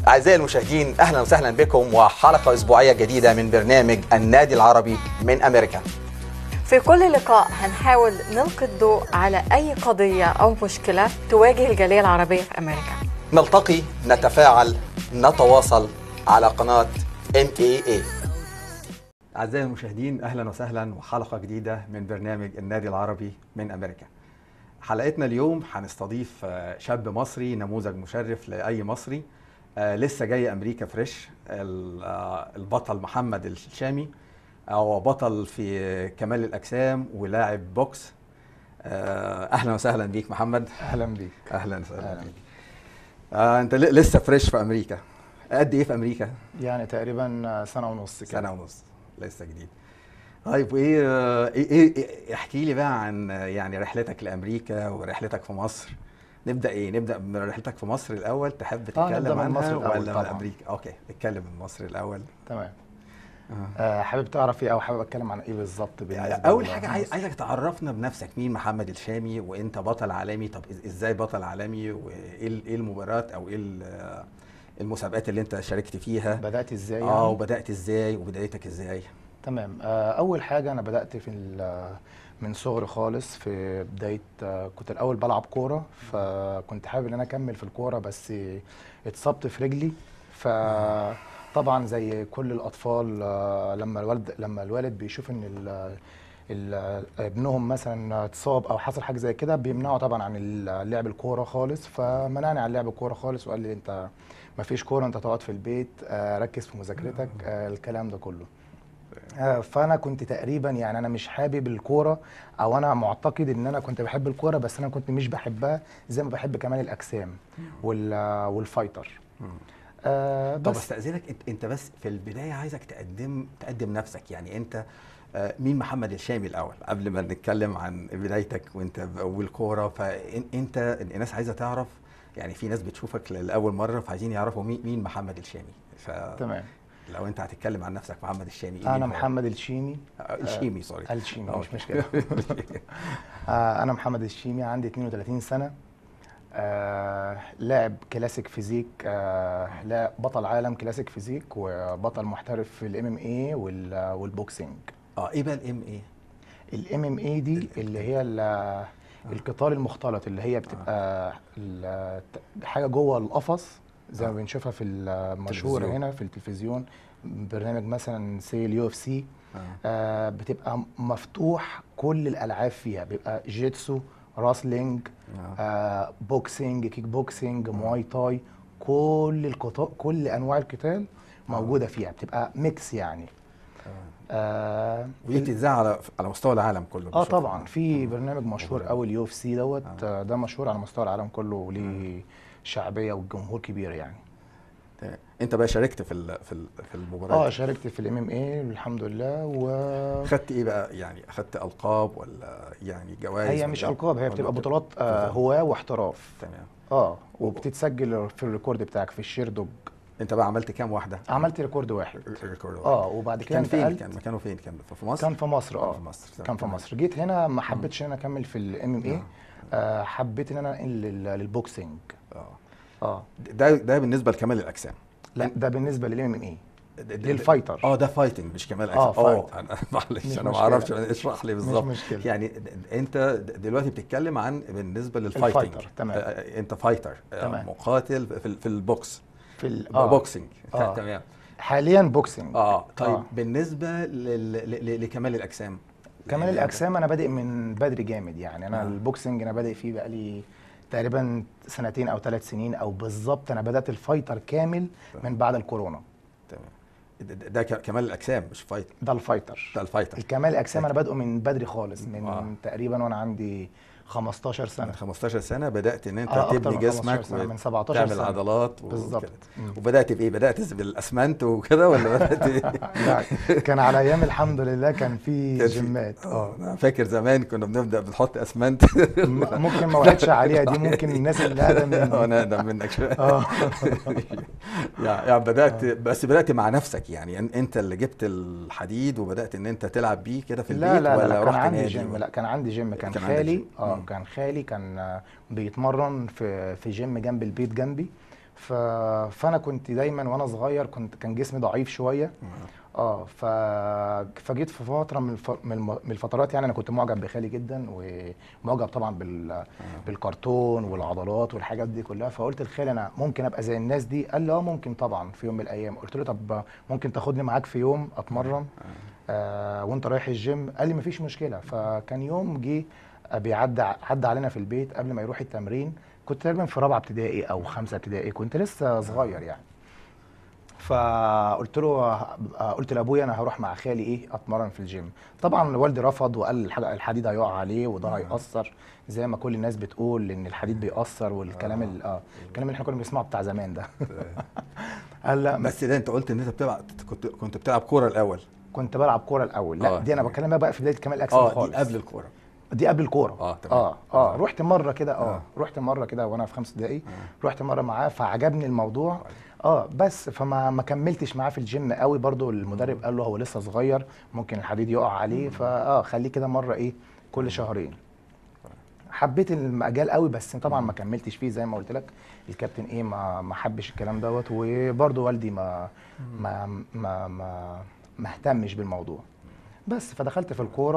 أعزائي المشاهدين أهلا وسهلا بكم وحلقة أسبوعية جديدة من برنامج النادي العربي من أمريكا في كل لقاء هنحاول نلقي الضوء على أي قضية أو مشكلة تواجه الجالية العربية في أمريكا نلتقي نتفاعل نتواصل على قناة MAA أعزائي المشاهدين أهلا وسهلا وحلقة جديدة من برنامج النادي العربي من أمريكا حلقتنا اليوم هنستضيف آه، شاب مصري نموذج مشرف لأي مصري آه، لسه جاي أمريكا فريش ال- آه، البطل محمد الشامي هو بطل في كمال الأجسام ولاعب بوكس آه، أهلا وسهلا بيك محمد اهلا بيك أهلا وسهلا أهلاً. بيك آه، أنت ل- لسه فريش في أمريكا قد إيه في أمريكا؟ يعني تقريبا سنه ونص كده سنة ونص لسه جديد طيب وايه ايه ايه إيه- احكي لي بقى عن يعني رحلتك لامريكا ورحلتك في مصر نبدا ايه نبدا من رحلتك في مصر الاول تحب نبدأ تتكلم من عنها مصر الأول ولا من طبعاً. امريكا اوكي اتكلم من مصر الاول تمام آه. آه حابب تعرف ايه او حابب اتكلم عن ايه بالظبط بالنسبه اول ل- حاجه عايز عايزك تعرفنا بنفسك مين محمد الشامي وانت بطل عالمي طب إز- ازاي بطل عالمي وايه ال- ايه المباريات او ايه ال- المسابقات اللي انت شاركت فيها بدات ازاي اه يعني؟ وبدات ازاي وبدايتك ازاي تمام آه اول حاجه انا بدات في ال- من صغري خالص في بدايه آه كنت الاول بلعب كوره فكنت حابب ان انا اكمل في الكوره بس اتصبت في رجلي فطبعا زي كل الاطفال آه لما الوالد لما الوالد بيشوف ان ال- ال- ابنهم مثلا اتصاب او حصل حاجه زي كده بيمنعه طبعا عن ال- لعب الكوره خالص فمنعني عن لعب الكوره خالص وقال لي انت ما فيش كوره انت تقعد في البيت آه ركز في مذاكرتك آه الكلام ده كله آه، فانا كنت تقريبا يعني انا مش حابب الكوره او انا معتقد ان انا كنت بحب الكوره بس انا كنت مش بحبها زي ما بحب كمال الاجسام وال والفايتر آه طب بس استاذنك انت انت بس في البدايه عايزك تقدم تقدم نفسك يعني انت آه، مين محمد الشامي الاول قبل ما نتكلم عن بدايتك وانت ب- والكوره فانت الناس عايزه تعرف يعني في ناس بتشوفك لاول مره فعايزين يعرفوا مين مين محمد الشامي فلو تمام انت هتتكلم عن نفسك محمد الشامي إيه انا مين هو؟ محمد الشيمي آه، الشيمي سوري الشيمي آه، مش أوكي. مشكله آه انا محمد الشيمي عندي 32 سنه آه لاعب كلاسيك فيزيك آه لا بطل عالم كلاسيك فيزيك وبطل محترف في الام ام اي والبوكسينج اه ايه بقى الام ايه الام ام اي دي اللي هي ال- القتال المختلط اللي هي بتبقى ال- حاجه جوه القفص زي ما آه. بنشوفها في المشهور تلفزيون. هنا في التلفزيون برنامج مثلا سي اليو اف سي آه. بتبقى مفتوح كل الالعاب فيها بيبقى جيتسو راسلينج آه. آه بوكسينج كيك بوكسينج مواي تاي كل القتال كل انواع القتال موجوده فيها بتبقى ميكس يعني آه ودي بتتذاع على على مستوى العالم كله اه بنشوفها. طبعا في برنامج مشهور مباراه. قوي اليو اف سي دوت آه. آه. ده مشهور على مستوى العالم كله وليه شعبيه والجمهور كبير يعني تمام. انت بقى شاركت في ال- في ال- في المباراه اه شاركت في الام ام اي الحمد لله و خدت ايه بقى يعني اخدت القاب ولا يعني جوائز هي ولا مش إيه؟ القاب هي ولا بتبقى بت- بطولات آه بطولات. هواه واحتراف تمام اه وبتتسجل في الريكورد بتاعك في الشير دوج انت بقى عملت كام واحده عملت ريكورد واحد ريكورد واحد. اه وبعد كده كان فين انتقلت كان مكانه فين كان في مصر كان في مصر اه في مصر كان في تمام. مصر جيت هنا ما حبيتش ان انا اكمل في الام ام اي آه. حبيت ان انا انقل لل- للبوكسينج اه اه ده ده بالنسبه لكمال الاجسام لا ده بالنسبه للام ام اي ده- ده- للفايتر. اه ده فايتنج مش كمال آه، اجسام فايت. انا معلش مش انا ما مشكلة. اعرفش اشرح لي بالظبط مشكلة. يعني د- انت د- دلوقتي بتتكلم عن بالنسبه للفايتنج الفايتر، تمام. آه، انت فايتر آه، تمام. مقاتل في ال- في البوكس في ال- آه. آه. بوكسنج آه. تمام حاليا بوكسينج اه طيب آه. آه. بالنسبه لل... ل... لكمال الاجسام كمال يعني الاجسام انا بادئ من بدري جامد يعني انا آه. البوكسنج انا بادئ فيه بقالي تقريبا سنتين او ثلاث سنين او بالظبط انا بدات الفايتر كامل من بعد الكورونا تمام ده, ده- ده ك- كمال الاجسام مش فايت ده الفايتر ده الفايتر الكمال الاجسام انا بادئه من بدري خالص من آه. تقريبا وانا عندي 15 من سنه 15 سنه بدات ان انت آه، أكتر تبني من 15 جسمك سنة، من 17 تعمل سنة. عضلات و- بالظبط. وكده. مم. وبدات بايه بدات بالاسمنت وكده ولا بدات ايه لا كان على ايام الحمد لله كان في كان في- جيمات اه انا فاكر زمان كنا بنبدا بنحط اسمنت م- ممكن ما وعدش عليها دي ممكن الناس اللي اقدم اه مني انا اقدم منك شويه اه يعني يعني بدات بس بدات مع نفسك يعني أن- انت اللي جبت الحديد وبدات ان انت تلعب بيه كده في البيت لا لا ولا لا كان رحت عندي نادي جيم ولا- لا كان عندي جيم كان, كان عندك خالي جيم. اه مم. كان خالي كان آه، بيتمرن في في جيم جنب البيت جنبي ف... فانا كنت دايما وانا صغير كنت كان جسمي ضعيف شويه اه ف... فجيت في فتره من الف... من الم- من الفترات يعني انا كنت معجب بخالي جدا ومعجب طبعا بال... بالكرتون والعضلات والحاجات دي كلها فقلت لخالي انا ممكن ابقى زي الناس دي قال لي اه ممكن طبعا في يوم من الايام قلت له طب ممكن تاخدني معاك في يوم اتمرن آه وانت رايح الجيم قال لي مفيش مشكله فكان يوم جه آه، بيعدي عدى علينا في البيت قبل ما يروح التمرين كنت تقريبا في رابعه ابتدائي او خمسه ابتدائي كنت لسه صغير يعني فقلت له آه، قلت لابويا انا هروح مع خالي ايه اتمرن في الجيم طبعا والدي رفض وقال الحاجة- الحديد هيقع عليه وده هيأثر زي ما كل الناس بتقول ان الحديد بيأثر والكلام ال- اه الكلام اللي احنا كنا بنسمعه بتاع زمان ده قال لا بس ده انت قلت ان انت بتلعب كنت كنت بتلعب كوره الاول كنت بلعب كوره الاول لا آه، دي انا تمام. بكلمها بقى في بدايه كمال الاجسام اه خالص دي قبل الكوره دي قبل الكوره آه، تمام. اه اه آه. رحت مره كده اه آه. رحت مره كده وانا في خمسه ابتدائي رحت مره معاه فعجبني الموضوع اه بس فما ما كملتش معاه في الجيم قوي برضو المدرب قال له هو لسه صغير ممكن الحديد يقع عليه فاه خليه كده مره ايه كل شهرين حبيت المجال قوي بس طبعا ما كملتش فيه زي ما قلت لك الكابتن ايه ما ما حبش الكلام دوت وبرضه والدي ما ما ما ما ما اهتمش بالموضوع بس فدخلت في الكوره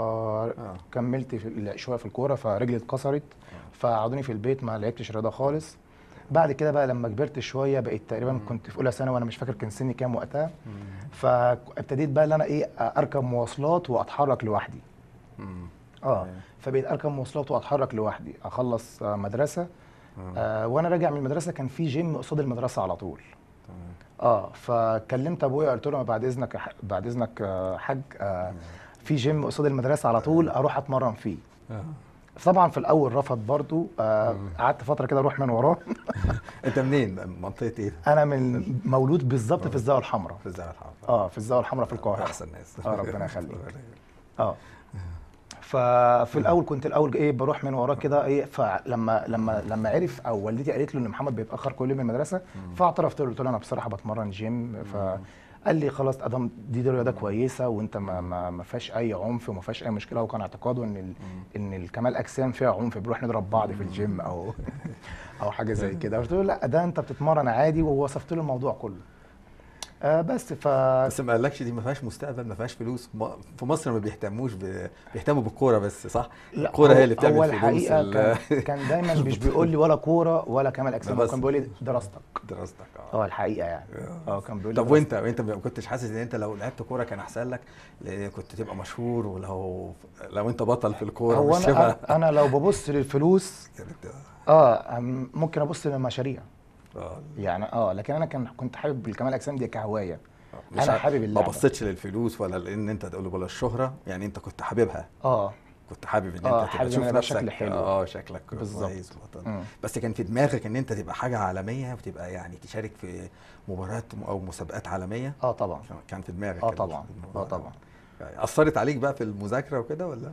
وكملت في ال- شويه في الكوره فرجلي اتكسرت فقعدوني في البيت ما لعبتش رياضه خالص بعد كده بقى لما كبرت شويه بقيت تقريبا كنت في اولى ثانوي وانا مش فاكر كان سني كام وقتها فابتديت بقى ان انا ايه اركب مواصلات واتحرك لوحدي مم. اه تمام. فبقيت اركب مواصلات واتحرك لوحدي اخلص آه، مدرسه آه وانا راجع من المدرسه كان في جيم قصاد المدرسه على طول تمام. اه فكلمت ابويا قلت له بعد اذنك يا ح- بعد اذنك آه، حاج آه في جيم قصاد المدرسه على طول اروح اتمرن فيه آه. طبعا في الاول رفض برضو آه قعدت فتره كده اروح من وراه انت منين منطقه ايه انا من مولود بالظبط في الزاويه الحمراء في الزاويه الحمراء اه في الزاويه الحمراء في القاهره احسن ناس آه، ربنا يخليك. اه ففي الاول كنت الاول ايه بروح من وراه كده ايه فلما لما لما عرف او والدتي قالت له ان محمد بيتاخر كل يوم من المدرسه فاعترفت له قلت له انا بصراحه بتمرن جيم فقال لي خلاص ادم دي دي رياضه كويسه وانت ما ما, ما فيهاش اي عنف وما فيهاش اي مشكله وكان اعتقاده ان ال ان الكمال اجسام فيها عنف بنروح نضرب بعض في الجيم او او حاجه زي كده قلت له لا ده انت بتتمرن عادي ووصفت له الموضوع كله آه بس ف بس ما قالكش دي ما فيهاش مستقبل ما فيهاش فلوس م- في مصر ما بيهتموش ب... بيهتموا بالكوره بس صح لا الكوره هو- هي اللي بتعمل هو فلوس الحقيقه ال- كان, كان دايما مش بيقول لي ولا كوره ولا كمال اجسام هو بس. كان بيقول لي دراستك دراستك اه اه الحقيقه يعني اه كان بيقول لي طب دراستك. وانت وانت ما كنتش حاسس ان انت لو لعبت كوره كان احسن لك لان كنت تبقى مشهور ولو لو انت بطل في الكوره هو مش انا شبه انا لو ببص للفلوس كانت اه أم- ممكن ابص للمشاريع اه يعني اه لكن انا كان كنت حابب الكمال الاجسام دي كهوايه مش أنا عارف- حابب ما اللعبة. بصيتش للفلوس ولا لان انت تقول ولا الشهره يعني انت كنت حاببها اه كنت حابب ان آه، انت حابب تبقى إن تشوف أنا نفسك شكل حلو. اه شكلك بالظبط. كويس وبطل. مم. بس كان في دماغك ان انت تبقى حاجه عالميه وتبقى يعني تشارك في مباريات او مسابقات عالميه اه طبعا كان في دماغك اه كده طبعا الموضوع اه ده. طبعا يعني اثرت عليك بقى في المذاكره وكده ولا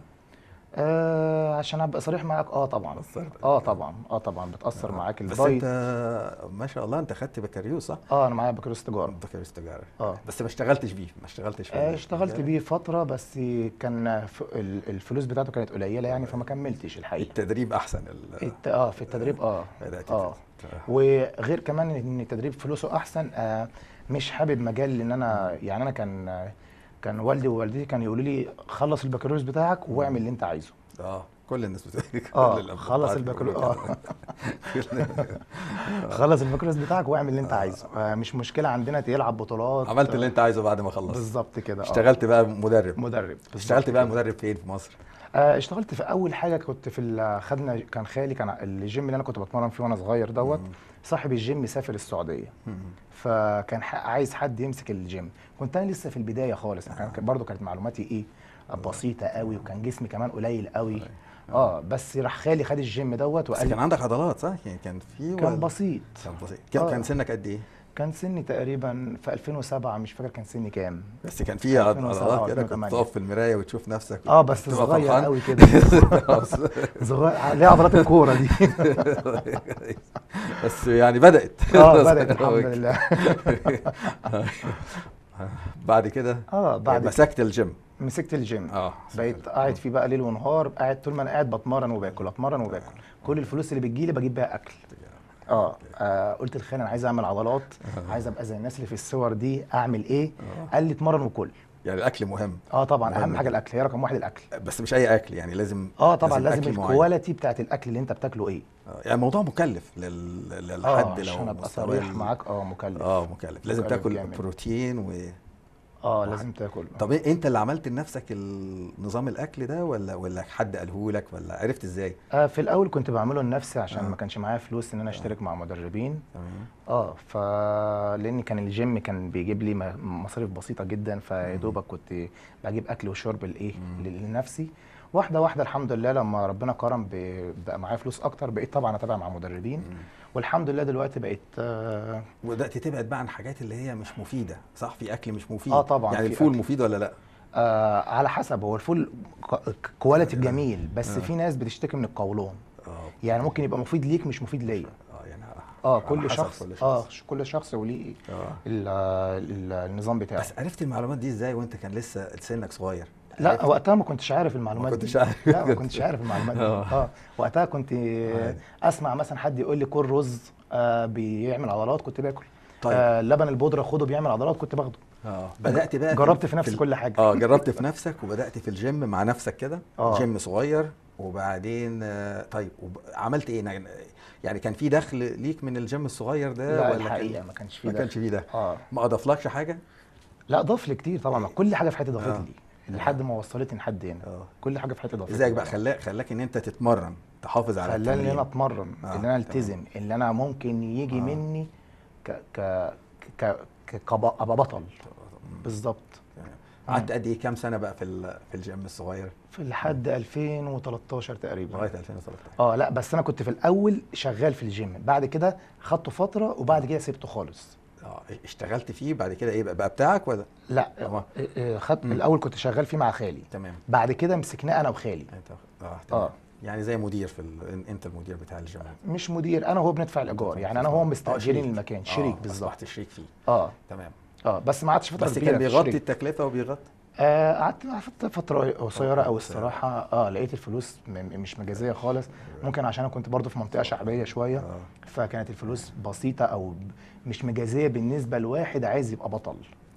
آه عشان ابقى صريح معاك اه طبعا أثرت اه طبعا اه طبعا بتاثر معاك بس الدايت انت ما شاء الله انت خدت بكالوريوس صح؟ اه انا معايا بكالوريوس تجاره بكالوريوس تجاره اه. بس ما اشتغلتش بيه ما اشتغلتش في آه، اشتغلت المجال. بيه فترة بس كان ف- ال- الفلوس بتاعته كانت قليلة يعني فما كملتش الحقيقة التدريب احسن ال- الت- اه في التدريب اه بدأت اه تت- وغير كمان ان التدريب فلوسه احسن آه مش حابب مجال ان انا يعني انا كان آه، كان والدي ووالدتي كانوا يقولوا لي خلص البكالوريوس بتاعك واعمل اللي انت عايزه اه كل الناس بتقول كل اه الأبهات خلص بيقولوا البكالوريوس كده. اه خلص البكالوريوس بتاعك واعمل اللي انت عايزه آه مش مشكلة عندنا تلعب بطولات عملت اللي انت عايزه بعد ما خلصت بالظبط كده آه. اشتغلت بقى مدرب مدرب اشتغلت بالظبط بقى كده. مدرب فين في مصر؟ آه، اشتغلت في اول حاجه كنت في ال- خدنا كان خالي كان الجيم اللي انا كنت بتمرن فيه وانا صغير دوت صاحب الجيم سافر السعوديه فكان ح- عايز حد يمسك الجيم كنت انا لسه في البدايه خالص كان كان برضو كانت معلوماتي ايه بسيطه قوي وكان جسمي كمان قليل قوي اه بس راح خالي خد الجيم دوت بس وقال كان لي عندك عضلات صح؟ يعني كان في كان ولا- بسيط كان بسيط كان آه. كان سنك قد ايه؟ كان سني تقريبا في 2007 مش فاكر كان سني كام بس كان في عض- 2007 عضلات كده كنت 2008. تقف في المرايه وتشوف نفسك اه بس تبقى صغير فرحان. قوي كده صغير ليه عضلات الكوره دي بس يعني بدأت اه بدات الحمد لله بعد كده اه بعد مسكت الجيم مسكت الجيم اه بقيت قاعد فيه بقى ليل ونهار قاعد طول ما انا قاعد بتمرن وباكل اتمرن وباكل كل الفلوس اللي بتجيلي بجيب بيها اكل اه آه، قلت لخالد انا عايز اعمل عضلات عايز ابقى زي الناس اللي في الصور دي اعمل ايه قال لي اتمرن وكل يعني الاكل مهم اه طبعا مهم اهم حاجه جدا. الاكل هي رقم واحد الاكل بس مش اي اكل يعني لازم اه طبعا لازم, أكل معين. الكواليتي بتاعت الاكل اللي انت بتاكله ايه آه، يعني الموضوع مكلف لل... اه للحد لو عشان ابقى مستواه صريح ال- معاك اه مكلف اه مكلف لازم مكلف تاكل جامد. بروتين و اه لازم تاكل طب إيه- انت اللي عملت لنفسك النظام الاكل ده ولا ولا حد قاله لك ولا عرفت ازاي آه في الاول كنت بعمله لنفسي عشان آه. ما كانش معايا فلوس ان انا اشترك مع مدربين تمام اه ف لان كان الجيم كان بيجيب لي م- مصاريف بسيطه جدا فيا دوبك كنت بجيب اكل وشرب لايه مم. ل- لنفسي واحده واحده الحمد لله لما ربنا كرم ب- بقى معايا فلوس اكتر بقيت طبعا اتابع مع مدربين مم. والحمد لله دلوقتي بقيت آه وبدات تبعد بقى عن حاجات اللي هي مش مفيده صح في اكل مش مفيد آه طبعاً يعني في الفول أكل. مفيد ولا لا آه على حسب هو الفول ك- كواليتي جميل بس آه. في ناس بتشتكي من القولون اه يعني ممكن يبقى مفيد ليك مش مفيد ليا اه يعني اه على كل حسب شخص كل اه شخص. كل شخص وليه اه ال- ال- النظام بتاعه بس عرفت المعلومات دي ازاي وانت كان لسه سنك صغير لا عرفت؟ وقتها ما كنتش عارف المعلومات ما كنتش دي عارف. لا ما كنتش عارف المعلومات دي آه. اه وقتها كنت عادي. اسمع مثلا حد يقول لي كل رز آه بيعمل عضلات كنت باكل طيب. آه لبن البودره خده بيعمل عضلات كنت باخده اه بدات بقى جربت في نفسي ال- كل حاجة. اه جربت في نفسك وبدات في الجيم مع نفسك كده آه. جيم صغير وبعدين آه، طيب وب- عملت ايه يعني- يعني كان في دخل ليك من الجيم الصغير ده لا ولا الحقيقه كان ما كانش فيه ما ده كانش فيه ده اه ما اضافلكش حاجه لا ضاف لي كتير طبعا كل حاجه في حياتي ضافت آه. لي لحد ما وصلتني لحد هنا اه كل حاجه في حياتي ضافت ازاي لي بقى طبعاً. خلاك خلاك ان انت تتمرن تحافظ على خلاني ان التمرين انا اتمرن آه، ان انا التزم ان انا ممكن يجي آه. مني ك ك ك ك كب- ابقى بطل بالظبط قعدت قد ايه كام سنه بقى في ال- في الجيم الصغير في لحد 2013 تقريبا لغايه 2013 اه لا بس انا كنت في الاول شغال في الجيم بعد كده خدته فتره وبعد كده سبته خالص اه اشتغلت فيه بعد كده ايه بقى, بقى بتاعك ولا لا آه. إيه، إيه، خدت مم. الاول كنت شغال فيه مع خالي تمام بعد كده مسكناه انا وخالي انت اه تمام آه. يعني زي مدير في ال... انت المدير بتاع الجيم مش مدير انا وهو بندفع الايجار يعني انا وهو مستاجرين شريك. المكان آه، شريك بالظبط اصبحت شريك فيه اه تمام اه بس ما قعدتش فتره بس كبيره كان في بيغطي الشريك. التكلفه وبيغطي آه، قعدت مع فترة- فترة قصيرة أو قصيرة. الصراحة اه لقيت الفلوس م- م- مش مجازية خالص ممكن عشان أنا كنت برضو في منطقة شعبية شوية آه. فكانت الفلوس بسيطة أو ب- مش مجازية بالنسبة لواحد عايز يبقى بطل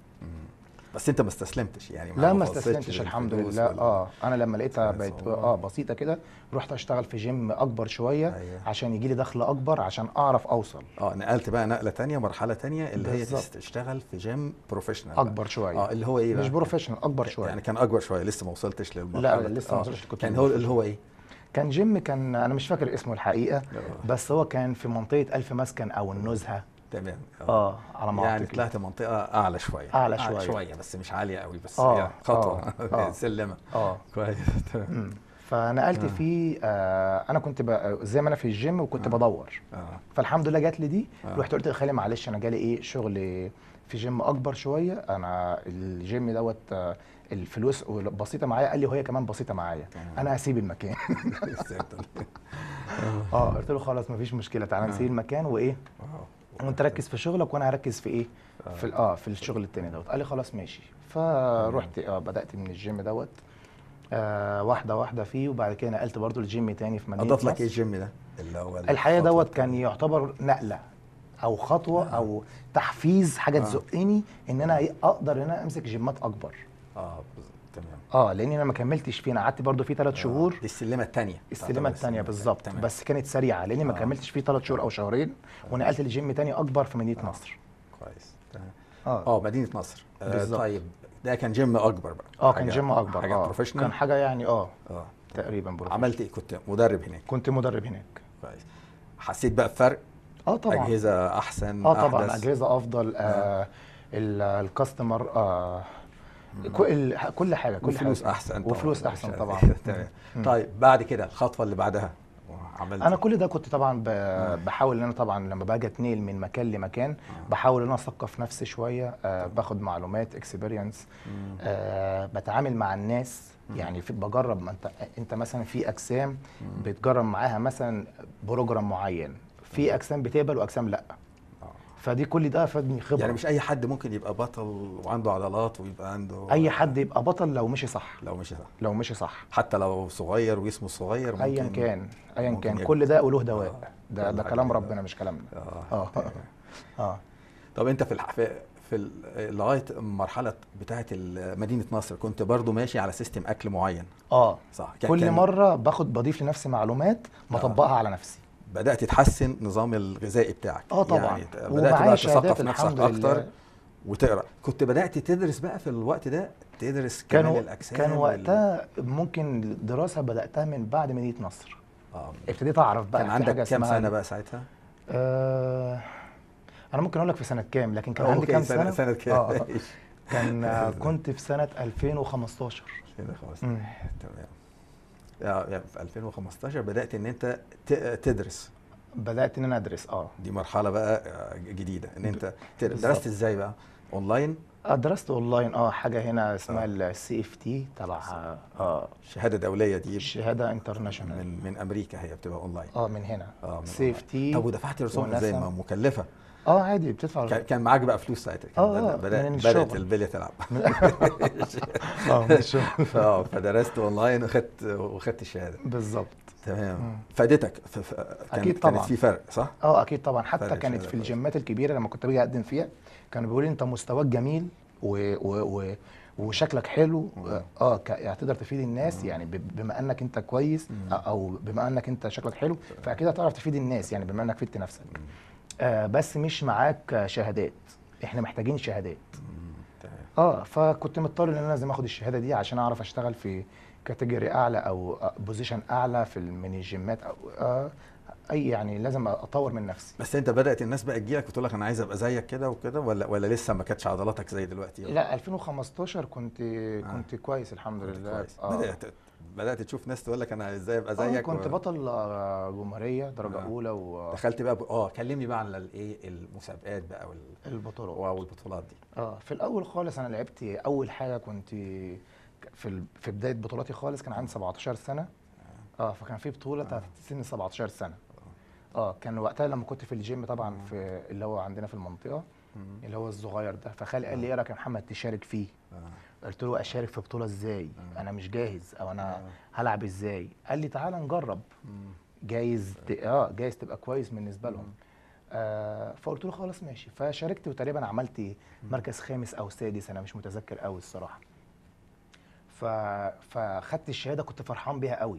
بس انت ما استسلمتش يعني لا ما بصيتش استسلمتش الحمد للفلوس لله ولا- اه انا لما لقيتها كانت بقت صعوبة. اه بسيطه كده رحت اشتغل في جيم اكبر شويه أيوة. عشان يجي لي دخل اكبر عشان اعرف اوصل اه نقلت بقى نقله تانية مرحله تانية اللي هي بالظبط. تشتغل في جيم بروفيشنال اكبر شويه اه اللي هو ايه بقى مش بروفيشنال اكبر شويه يعني كان اكبر شويه لسه ما وصلتش للمرحله لا، لا، دي. لسه ما آه. وصلتش، كنت كان هو في اللي هو ايه كان جيم كان انا مش فاكر اسمه الحقيقه آه. بس هو كان في منطقه الف مسكن او النزهه تمام اه على ما يعني اعتقد طلعت منطقه اعلى شويه أعلى شوية. شويه بس مش عاليه قوي بس آه، هي خطوه آه، آه. سلمه اه كويس تمام مم. فنقلت فيه آه انا كنت ب- زي ما انا في الجيم وكنت بدور اه فالحمد لله جات لي دي آه. رحت قلت لخالي معلش انا جالي ايه شغل في جيم اكبر شويه انا الجيم دوت آه، الفلوس بسيطه معايا قال لي وهي كمان بسيطه معايا تمام. انا هسيب المكان اه قلت له خلاص مفيش مشكله تعالى نسيب المكان وايه وانت ركز في شغلك وانا هركز في ايه في ال- اه في الشغل التاني دوت قال لي خلاص ماشي فرحت اه بدات من الجيم دوت آه واحده واحده فيه وبعد كده نقلت برضو الجيم تاني في مدينه اضاف لك نصر. ايه الجيم ده اللي هو الحقيقه الخطوة دوت كان التانية. يعتبر نقله او خطوه او تحفيز حاجه آه. تزقني ان انا إيه اقدر ان انا امسك جيمات اكبر اه بز- تمام اه لان انا ما كملتش فيه انا قعدت برضو فيه ثلاث شهور دي السلمه الثانيه السلمه الثانيه بالظبط تمام. بس كانت سريعه لاني ما آه. كملتش فيه ثلاث شهور او شهرين ونقلت لجيم تاني اكبر في مدينه آه. نصر كويس تمام اه اه مدينه نصر آه بالظبط. طيب ده كان جيم اكبر بقى اه كان حاجة- جيم اكبر حاجه اه بروفيشنال كان حاجه يعني اه اه تقريبا بروفيشنال عملت ايه كنت مدرب هناك كنت مدرب هناك كويس حسيت بقى بفرق اه طبعا اجهزه احسن اه طبعا أحدث؟ اجهزه افضل آه ال- الكاستمر آه كل كل حاجه كل وفلوس حاجه احسن طبعاً. وفلوس مش احسن عارف طبعا إيه. تمام مم. طيب بعد كده الخطوه اللي بعدها عملت انا إيه؟ كل ده كنت طبعا ب- بحاول ان انا طبعا لما باجي اتنقل من مكان لمكان بحاول ان انا اثقف نفسي شويه آه باخد معلومات اكسبيرينس مم. آه بتعامل مع الناس يعني في بجرب ما انت انت مثلا في اجسام بتجرب معاها مثلا بروجرام معين في اجسام بتقبل واجسام لا آه. فدي كل ده فادني خبره يعني مش اي حد ممكن يبقى بطل وعنده عضلات ويبقى عنده اي حد يبقى بطل لو مشي صح لو مش صح لو مشي صح حتى لو صغير وجسمه صغير ممكن ايا كان ايا ممكن كان يكبر. كل ده وله دواء ده كل ده حاجة كلام كده. ربنا مش كلامنا اه اه اه طب انت في الح... في, في ال- لغايه المرحله بتاعه ال- مدينه نصر كنت برضو ماشي على سيستم اكل معين اه صح كان- كل كان مره باخد بضيف لنفسي معلومات بطبقها على نفسي بدات تحسن نظام الغذائي بتاعك اه طبعا يعني بدات ومعايا بقى شهادات تثقف نفسك الحمد اكتر لله وتقرا كنت بدات تدرس بقى في الوقت ده تدرس كمال كان الاجسام كان وال- وقتها ممكن الدراسه بداتها من بعد مدينه نصر آه. ابتديت اعرف بقى كان في عندك حاجة كام اسمها- سنه بقى ساعتها آه انا ممكن اقول لك في سنه كام لكن كان آه، عندي أوكي، كام سنه سنه سنه كام آه. ماشي. كان آه، كنت في سنه 2015 كده خلاص مم. تمام آه، يعني في 2015 بدات ان انت ت- تدرس بدات ان انا ادرس اه دي مرحله بقى آه، جديده ان انت تدرس بالظبط. درست ازاي بقى اونلاين آه، درست اونلاين اه حاجه هنا اسمها آه. السي اف تي تبع اه شهاده دوليه دي شهاده انترناشونال من من امريكا هي بتبقى اونلاين اه من هنا اه من سي اف تي طب ودفعت رسومها ازاي ونسم. ما مكلفه اه عادي بتدفع كان كان معاك بقى فلوس ساعتها كان آه، آه، بدأ- بدأ من بدات الشغل. البليه تلعب اه من الشغل اه فدرست اونلاين وخدت وخدت الشهاده بالظبط تمام مم. فادتك ف... ف... كان أكيد كانت طبعا. في فرق صح؟ اه اكيد طبعا حتى فرق كانت شهادة في كويس. الجيمات الكبيره لما كنت باجي اقدم فيها كانوا بيقولوا لي انت مستواك جميل و و و وشكلك حلو مم. اه ك- يعني هتقدر تفيد الناس يعني ب- بما انك انت كويس مم. او بما انك انت شكلك حلو فاكيد هتعرف تفيد الناس يعني بما انك فدت نفسك آه بس مش معاك شهادات احنا محتاجين شهادات مم، تمام اه فكنت مضطر ان انا لازم اخد الشهاده دي عشان اعرف اشتغل في كاتيجوري اعلى او بوزيشن اعلى في ال- من الجيمات او آه اي يعني لازم اطور من نفسي بس انت بدات الناس بقى تجيلك وتقول لك انا عايز ابقى زيك كده وكده ولا ولا لسه ما كانتش عضلاتك زي دلوقتي لا 2015 كنت كنت كويس الحمد كنت لله كويس. آه. بدات بدات تشوف ناس تقول لك انا ازاي ابقى آه زيك كنت و- بطل آه، جمهوريه درجه آه. اولى و- دخلت بقى ب... اه كلمني بقى عن الايه المسابقات بقى وال... البطولات والبطولات دي اه في الاول خالص انا لعبت اول حاجه كنت في ال- في بدايه بطولاتي خالص كان عندي 17 سنه اه فكان في بطوله بتاعت سن 17 سنه اه كان وقتها لما كنت في الجيم طبعا في اللي هو عندنا في المنطقه مم. اللي هو الصغير ده فخالي قال لي ايه رايك يا محمد تشارك فيه آه. قلت له اشارك في بطوله ازاي آه. انا مش جاهز او انا آه. هلعب ازاي قال لي تعالى نجرب مم. جايز ت... اه جايز تبقى كويس بالنسبه لهم آه فقلت له خلاص ماشي فشاركت وتقريبا عملت مركز خامس او سادس انا مش متذكر قوي الصراحه ف... فخدت الشهاده كنت فرحان بيها قوي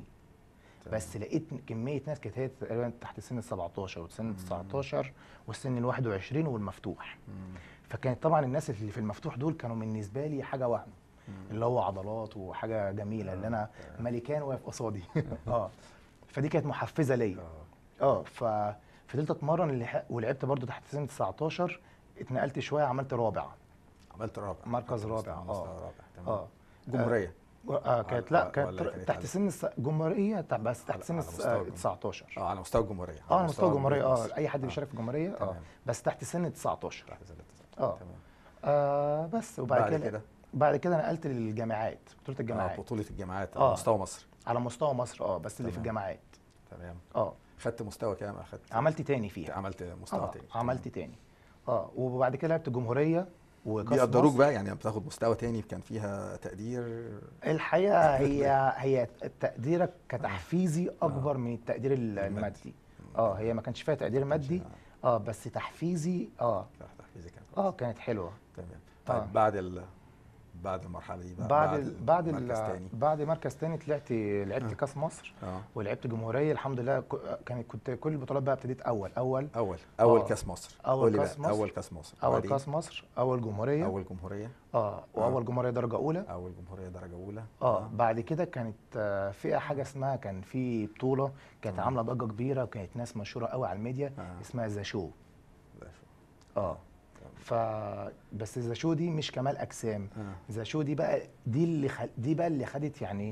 بس لقيت كميه ناس كانت هي تقريبا تحت سن ال 17 وسن ال 19 والسن ال 21 والمفتوح مم. فكانت طبعا الناس اللي في المفتوح دول كانوا بالنسبه لي حاجه وهم اللي هو عضلات وحاجه جميله اللي انا ملكان واقف قصادي اه فدي كانت محفزه ليا آه. اه ففضلت اتمرن اللي ولعبت برضو تحت سن 19 اتنقلت شويه عملت رابع عملت رابع مركز مستوى- رابع، مستوى آه. رابع تمام اه جمهوريه آه كانت على- لا ولا كانت كانت تحت على- سن الس- جمهوريه تع- بس على- تحت سن على الس- مستوى آه، الجمهورية. 19 اه على مستوى الجمهوريه اه على مستوى الجمهوريه جمهورية اه مصر. اي حد آه. بيشارك في الجمهوريه اه تمام. بس تحت سن 19 تحت سن التسعة. اه تمام آه بس وبعد بعد كده كده بعد كده نقلت للجامعات بطوله آه الجامعات بطوله الجامعات آه. على مستوى مصر على مستوى مصر اه بس اللي في تمام. الجامعات تمام اه خدت مستوى كام اخدت عملت تاني فيها عملت مستوى اه تاني عملت تاني اه وبعد كده لعبت جمهوريه وكاس بيقدروك مصر. بقى يعني بتاخد مستوى تاني كان فيها تقدير الحقيقه هي هي تقديرك كتحفيزي اكبر من التقدير ال- المادي اه هي ما كانش فيها تقدير مادي اه بس تحفيزي اه لا، تحفيزي كان اه كانت حلوه تمام طيب آه. بعد ال بعد المرحله دي بقى بعد ال- بعد مركز ال- تاني بعد مركز تاني طلعت لعبت كاس مصر اه ولعبت جمهوريه الحمد لله ك- كانت كنت كل البطولات بقى ابتديت اول اول اول اول آه. كاس مصر أول قولي كأس بقى، مصر. اول كاس مصر اول وبعدين كاس مصر اول جمهوريه اول جمهوريه اه واول جمهوريه درجه اولى اول جمهوريه درجه اولى اه بعد كده كانت آه، فيها حاجه اسمها كان في بطوله كانت عامله ضجه كبيره وكانت ناس مشهوره قوي على الميديا آه. اسمها ذا شو لا، شو. اه ف بس ذا شو دي مش كمال اجسام آه. ذا شو دي بقى دي اللي خل... دي بقى اللي خدت يعني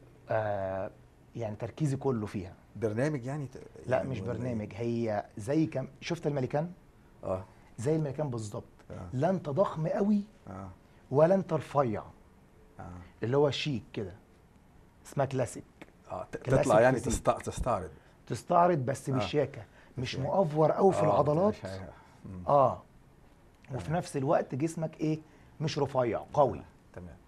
آه يعني تركيزي كله فيها برنامج يعني ت- لا يعني مش ولا إيه؟ برنامج هي زي كم شفت الملكان اه زي الملكان بالظبط آه. لا انت ضخم قوي اه ولا انت رفيع اه اللي هو شيك كده اسمها كلاسيك اه ت- كلاسيك تطلع يعني فيزيك. تست- تستعرض تستعرض بس آه. بشياكه مش بشياكة. مؤفور قوي في آه، العضلات مش عارف. مم. اه وفي نفس الوقت جسمك ايه مش رفيع قوي تمام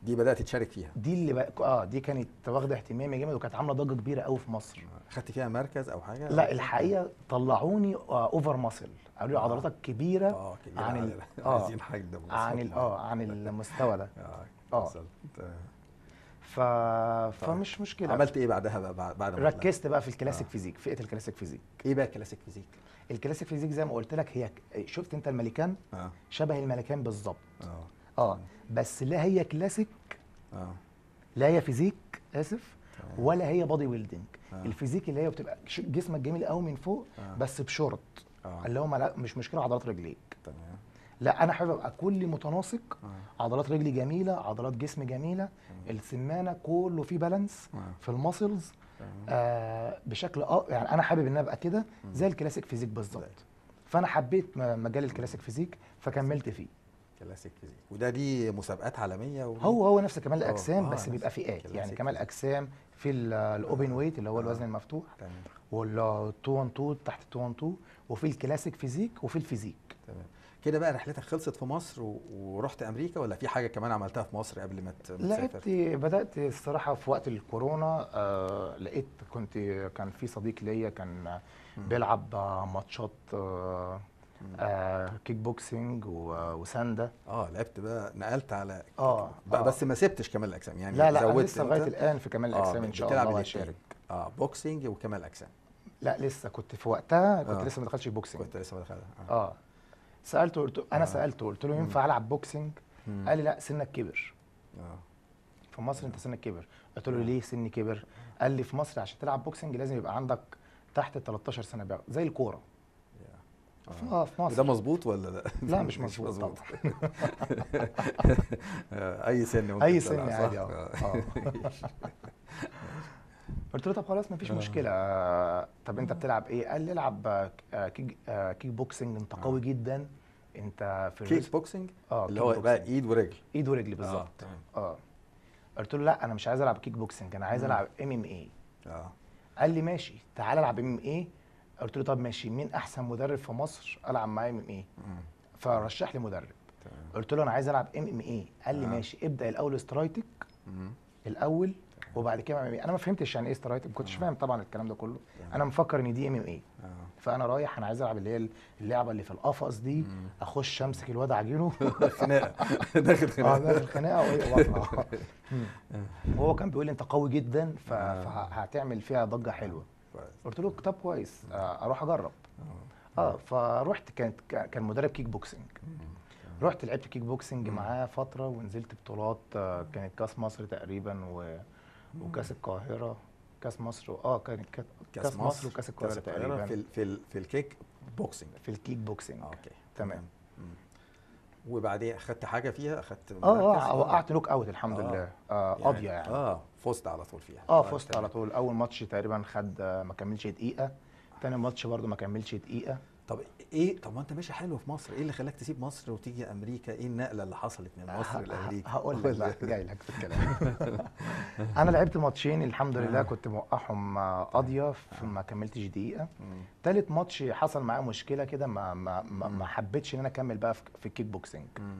دي بدات تشارك فيها دي اللي بقى اه دي كانت واخده اهتمامي جامد وكانت عامله ضجه كبيره قوي في مصر خدت فيها مركز او حاجه لا الحقيقه طلعوني آه اوفر ماسل قالوا لي آه. عضلاتك كبيره اه كبيرة عن على- ال- آه. عايزين حاجه ده عن ال- اه عن المستوى ده اه آه. وصلت. آه. ف... فمش مشكله عملت ايه بعدها بقى بعد بعد ما طلعت؟ ركزت بقى في الكلاسيك آه. فيزيك فئه الكلاسيك فيزيك ايه بقى كلاسيك فيزيك الكلاسيك فيزيك زي ما قلت لك هي شفت انت الملكان اه شبه الملكان بالظبط اه اه بس لا هي كلاسيك اه لا هي فيزيك اسف تمام. ولا هي بادي بيلدينج آه. الفيزيك اللي هي بتبقى ش- جسمك جميل قوي من فوق آه. بس بشورت اه اللي هو ملا- مش مشكله عضلات رجليك تمام لا انا حابب ابقى كلي متناسق آه. عضلات رجلي جميله عضلات جسمي جميله السمانه كله فيه بالانس آه. في الماسلز تمام. آه بشكل اه يعني انا حابب ان أنا ابقى كده زي الكلاسيك فيزيك بالظبط زي. فانا حبيت م- مجال الكلاسيك فيزيك فكملت فيه كلاسيك فيزيك وده دي مسابقات عالميه و... هو هو نفس كمال آه، الاجسام آه، بس نفس بيبقى فئات كلاسيك يعني كمال فيزيك. اجسام في ال- الاوبن ويت اللي هو آه. الوزن المفتوح تمام وال 212 تحت 212 وفي الكلاسيك فيزيك وفي الفيزيك تمام كده بقى رحلتك خلصت في مصر و... ورحت امريكا ولا في حاجه كمان عملتها في مصر قبل ما ت- ما لعبت تسافر بدات الصراحه في وقت الكورونا آه لقيت كنت كان في صديق ليا كان بيلعب آه، ماتشات آه آه كيك بوكسينج و- وساندا اه لعبت بقى نقلت على آه، بقى آه. بس ما سبتش كمال الاجسام يعني لا لا انا زودت لسه أنت؟ لغايه الان في كمال الاجسام ان شاء بتلعب الله الاتنين. هشارك اه بوكسينج وكمال اجسام لا لسه كنت في وقتها كنت آه. لسه ما دخلتش بوكسينج كنت لسه دخلها اه سالته قلت انا آه. سالته قلت له ينفع العب بوكسينج مم. قال لي لا سنك كبر اه في مصر انت سنك كبر قلت له ليه سني كبر قال لي في مصر عشان تلعب بوكسنج لازم يبقى عندك تحت ال 13 سنه بقى زي الكوره يا. في- اه في وده مصر مظبوط ولا لا؟ لا مش مظبوط طبعا آه، اي سن ممكن اي تلعب، سن صح؟ عادي اه آه. قلت له طب خلاص مفيش مشكله آه، طب انت بتلعب ايه قال لي العب آه، آه، كيك آه، كيك بوكسنج انت قوي جدا انت في كيك الريس- بوكسنج اه اللي كيك هو بقى بوكسنج. ايد ورجل ايد ورجل بالظبط تمام. اه قلت له لا انا مش عايز العب كيك بوكسنج انا عايز مم. العب ام ام اي اه قال لي ماشي تعالى العب ام ام اي قلت له طب ماشي مين احسن مدرب في مصر العب معاه ام ام اي مم. فرشح لي مدرب تمام قلت له انا عايز العب ام ام اي قال لي آه. ماشي ابدا الاول سترايتك مم. الاول وبعد كده ام ام اي انا ما فهمتش يعني ايه سترايتك ما كنتش آه. فاهم طبعا الكلام ده كله تمام. انا مفكر ان دي ام ام اي اه فانا رايح انا عايز العب اللي هي اللعبه اللي في القفص دي مم. اخش امسك الواد عجينه خناقه داخل اه خناقه داخل خناقه وايه واطلع مم. وهو كان بيقول لي انت قوي جدا ف- آه. فهتعمل فيها ضجه حلوه كويس. قلت له طب كويس آه، اروح اجرب آه. اه فروحت كانت كا- كان مدرب كيك بوكسنج رحت لعبت كيك بوكسنج مم. معاه فتره ونزلت بطولات آه، كانت كاس مصر تقريبا و... وكاس القاهره كاس مصر اه كانت كا- كاس مصر وكاس القاهره تقريبا في ال في ال في الكيك بوكسنج في الكيك بوكسنج آه، اوكي تمام مم. وبعدين اخدت حاجه فيها اخدت اه مركز؟ اه وقعت نوك اوت الحمد آه. لله آه قاضيه يعني اه فزت على طول فيها اه طيب، فزت تمام. على طول اول ماتش تقريبا خد آه، ما كملش دقيقه تاني ماتش برضو ما كملش دقيقه طب ايه طب ما انت ماشي حلو في مصر ايه اللي خلاك تسيب مصر وتيجي امريكا ايه النقله اللي حصلت من مصر ه- لامريكا ه- هقول لك ولا- بقى جاي لك في الكلام انا لعبت ماتشين الحمد لله آه. كنت موقعهم آه، قاضيه في- ما كملتش دقيقه مم. تالت ماتش حصل معايا مشكله كده ما ما ما, ما حبيتش ان انا اكمل بقى في في الكيك بوكسنج مم.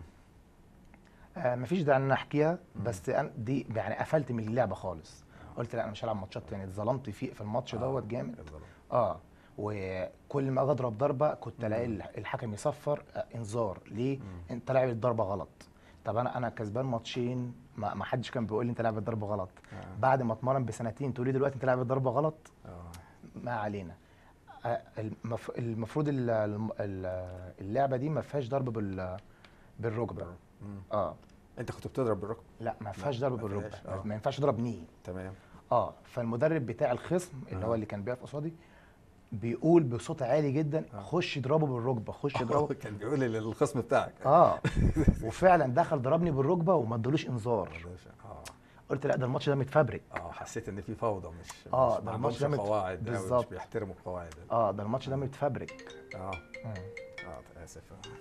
آه مفيش داعي ان انا احكيها بس أنا دي يعني قفلت من اللعبه خالص قلت لا انا مش هلعب ماتشات تاني اتظلمت فيه في الماتش آه، دوت جامد الظلم. اه وكل ما اجي اضرب ضربه كنت الاقي الح- الحكم يصفر آه انذار ليه انت لاعب الضربه غلط طب انا انا كسبان ماتشين ما ما حدش كان بيقول لي انت لاعب الضربه غلط آه. بعد ما اتمرن بسنتين تقول لي دلوقتي انت لاعب الضربه غلط اه ما علينا آه، المف... المفروض ال- الم- ال- اللعبه دي ما فيهاش ضرب بال بالركبه مم. اه انت كنت بتضرب بالركبه لا ما فيهاش ضرب ما بالركبه فيهاش، آه. ما ينفعش اضرب ني تمام اه فالمدرب بتاع الخصم اللي آه. هو اللي كان بيقف قصادي بيقول بصوت عالي جدا آه. خش اضربه بالركبه خش اضربه كان بيقول لي للخصم بتاعك اه وفعلا دخل ضربني بالركبه وما ادالوش انذار اه قلت لا ده الماتش ده متفبرك اه حسيت ان في فوضى مش آه، مش ده ما الماتش عندهمش ده مت- قواعد أوي، مش بالظبط. بيحترموا القواعد اه ده الماتش ده متفبرك اه مم. اه اسف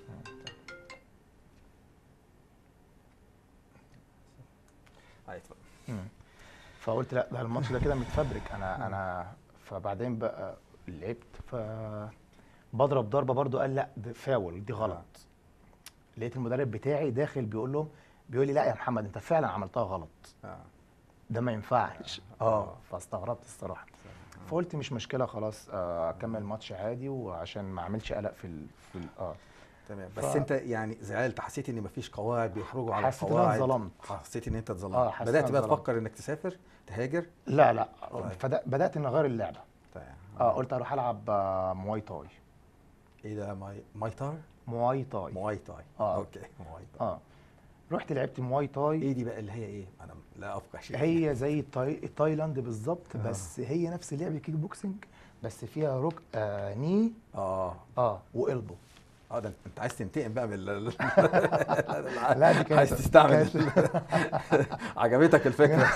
آه، اتفضل. مم. فقلت لا ده الماتش ده كده متفبرك انا انا فبعدين بقى لعبت ف بضرب ضربه برضو قال لا ده فاول دي غلط لقيت المدرب بتاعي داخل بيقول لهم بيقول لي لا يا محمد انت فعلا عملتها غلط آه. ده ما ينفعش اه فاستغربت الصراحه فقلت مش مشكله خلاص آه، اكمل ماتش عادي وعشان ما اعملش قلق في ال... في ال... اه تمام بس ف- انت يعني زعلت حسيت ان مفيش قواعد بيخرجوا على حسيت إن أنا القواعد اتظلمت. حسيت ان انت اتظلمت آه، حسيت بدات إن بقى أنا اتظلمت. تفكر انك تسافر تهاجر لا لا طيب. فد... بدات ان اغير اللعبه طيب. اه قلت اروح العب آه، مواي تاي ايه ده ماي ماي تاي مواي تاي مواي تاي آه. اوكي مواي تاي اه رحت لعبت مواي تاي ايه دي بقى اللي هي ايه انا لا افقه شيء هي زي التاي... التايلاند بالظبط آه. بس هي نفس لعبه كيك بوكسنج بس فيها روك آه ني اه اه وقلبه اه ده انت عايز تنتقم بقى من ال- لا دي كانت عايز تستعمل كانت- عجبتك الفكره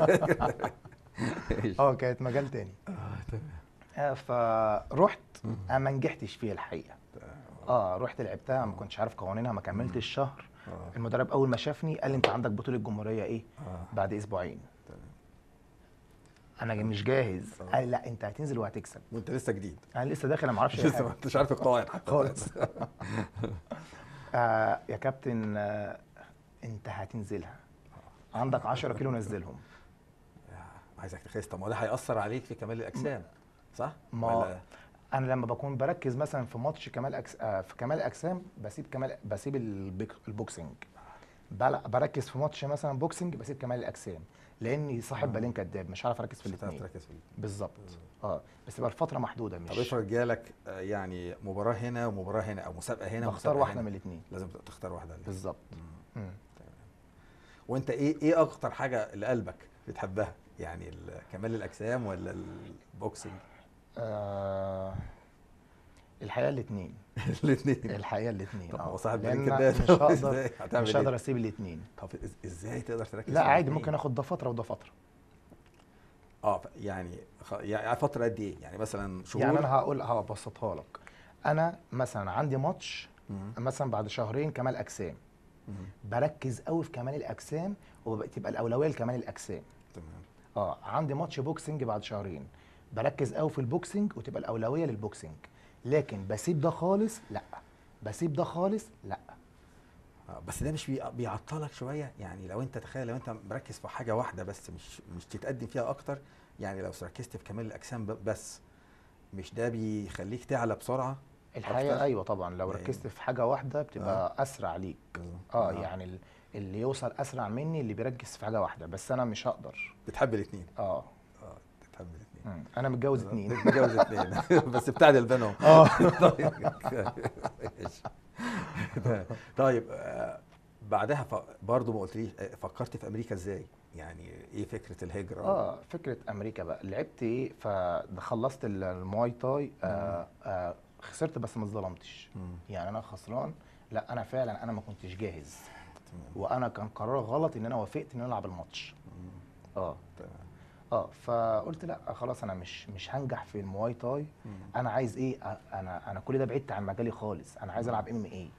اه كانت مجال تاني آه فرحت انا ما نجحتش فيها الحقيقه اه رحت لعبتها ما كنتش عارف قوانينها ما كملتش الشهر آه. المدرب اول ما شافني قال لي انت عندك بطوله جمهوريه ايه آه. بعد اسبوعين تمام. انا مش جاهز آه. قال لا انت هتنزل وهتكسب وانت لسه جديد انا لسه داخل انا ما اعرفش أي لسه حاجة. ما انتش عارف القواعد حتى خالص آه يا كابتن آه انت هتنزلها عندك 10 كيلو نزلهم عايزك تخس طب ما ده هيأثر عليك في كمال الأجسام صح؟ ما ولا انا لما بكون بركز مثلا في ماتش كمال أكس... آه في كمال الاجسام بسيب كمال بسيب البيك... البوكسنج بل... بركز في ماتش مثلا بوكسنج بسيب كمال الاجسام لاني صاحب بالين كداب مش عارف اركز في مش هتعرف الاثنين تركز في الاتنين. بالظبط اه بس يبقى الفتره محدوده طب مش افرض جالك آه، يعني مباراة هنا ومباراة هنا أو مسابقة هنا بختار ومسابقة واحده هنا. من الاثنين لازم تختار واحدة منهم. بالظبط مم. مم. وأنت إيه إيه أكتر حاجة لقلبك بتحبها؟ يعني ال- كمال الأجسام ولا البوكسنج؟ آه الحقيقه الاثنين الاثنين الحقيقه الاثنين طب هو اه صاحب لأن بالين كداب مش هقدر إزاي؟ هتعمل مش إيه؟ هقدر اسيب الاثنين طب إز- ازاي تقدر تركز لا في عادي الاتنين؟ ممكن اخد ده فتره وده فتره اه ف- يعني خ... يعني فترة قد ايه؟ يعني مثلا شهور يعني انا هقول هبسطها لك انا مثلا عندي ماتش مم. مثلا بعد شهرين كمال اجسام مم. بركز قوي في كمال الاجسام وتبقى الاولويه لكمال الاجسام تمام اه عندي ماتش بوكسنج بعد شهرين بركز قوي في البوكسنج وتبقى الاولويه للبوكسنج لكن بسيب ده خالص لا بسيب ده خالص لا آه، بس ده مش بي- بيعطلك شويه يعني لو انت تخيل لو انت مركز في حاجه واحده بس مش مش تتقدم فيها اكتر يعني لو ركزت في كمال الاجسام ب- بس مش ده بيخليك تعلى بسرعه الحقيقه أكتر؟ ايوه طبعا لو يعني- ركزت في حاجه واحده بتبقى اسرع ليك اه يعني ال- اللي يوصل اسرع مني اللي بيركز في حاجه واحده بس انا مش هقدر بتحب الاثنين اه اه بتحب الاثنين مم. انا متجوز اتنين متجوز اثنين بس بتعدل بينهم اه ماشي. طيب آه، بعدها ف... برضه ما قلتليش آه، فكرت في امريكا ازاي؟ يعني ايه فكره الهجره؟ اه فكره امريكا بقى لعبت ايه فخلصت ال- المواي تاي آه آه خسرت بس ما اتظلمتش مم. يعني انا خسران لا انا فعلا انا ما كنتش جاهز تمام. وانا كان قرار غلط ان انا وافقت ان انا العب الماتش مم. اه تمام. اه فقلت لا خلاص انا مش مش هنجح في المواي تاي مم. انا عايز ايه أ- انا انا كل ده بعدت عن مجالي خالص انا عايز العب ام ام اي